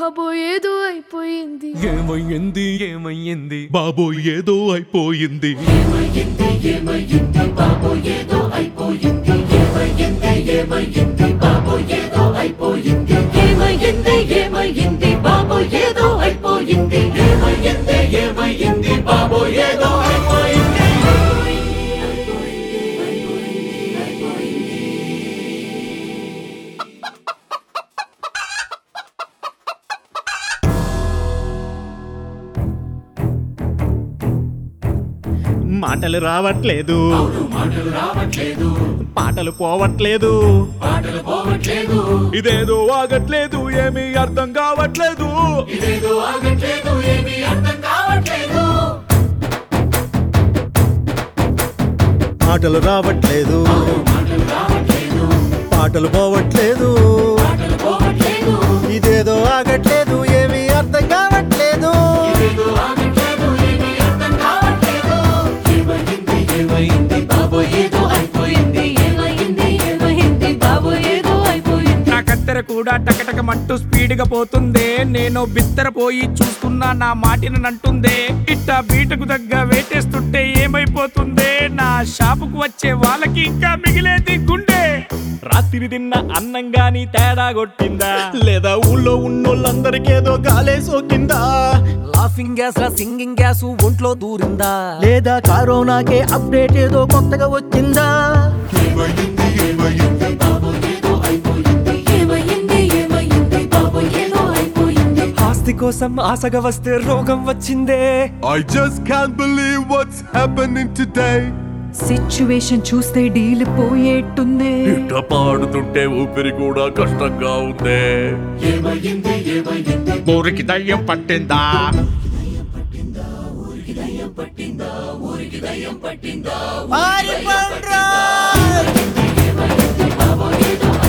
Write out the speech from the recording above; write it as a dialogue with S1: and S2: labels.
S1: బాబో ఏదో అయిపోయింది
S2: ఏమయ్యింది ఏమయ్యింది బాబో ఏదో అయిపోయింది
S1: ఏమైంది ఏమైంది బాబో ఏదో అయిపోయింది ఏమైంది ఏమైంది బాబో ఏదో అయిపోయింది
S2: మాటలు రావట్లేదు పాటలు పోవట్లేదు ఇదేదో ఆగట్లేదు ఏమీ అర్థం కావట్లేదు
S3: మాటలు రావట్లేదు పాటలు పోవట్లేదు ఇదేదో ఆగట్లేదు ఏమీ అర్థం కావట్లేదు
S1: ఏమైంది ఏమైంది బాబో ఏదో అయిపోయింది
S4: నా కత్తెర కూడా టకటక మట్టు స్పీడ్ గా పోతుందే నేను బిత్తర పోయి చూస్తున్నా నా మాటిని నంటుందే ఇట్ట బీటకు దగ్గ వేటేస్తుంటే ఏమైపోతుందే నా షాపుకు వచ్చే వాళ్ళకి ఇంకా మిగిలేది గుండె రాత్రి తిన్న అన్నం గాని తేడా కొట్టిందా
S2: లేదా ఊళ్ళో ఉన్నోళ్ళందరికేదో గాలే సోకిందా
S5: లాఫింగ్ గ్యాస్ లా సింగింగ్ గ్యాస్ ఒంట్లో దూరిందా
S3: లేదా కరోనాకే అప్డేట్ ఏదో కొత్తగా వచ్చిందా
S1: ఏమైంది ఏమైంది బాబో ఏదో అయిపోయింది
S5: ఆస్తి కోసం ఆశగా వస్తే రోగం వచ్చిందే
S6: I just can't believe what's happening today.
S1: Situation చూస్తే డీల్ పోయేట్టుంది
S2: ఇట్ట పాడుతుంటే ఊపిరి కూడా కష్టంగా ఉందే ఊరికి దయ్యం పట్టిందా
S3: పారిపోండ్రా!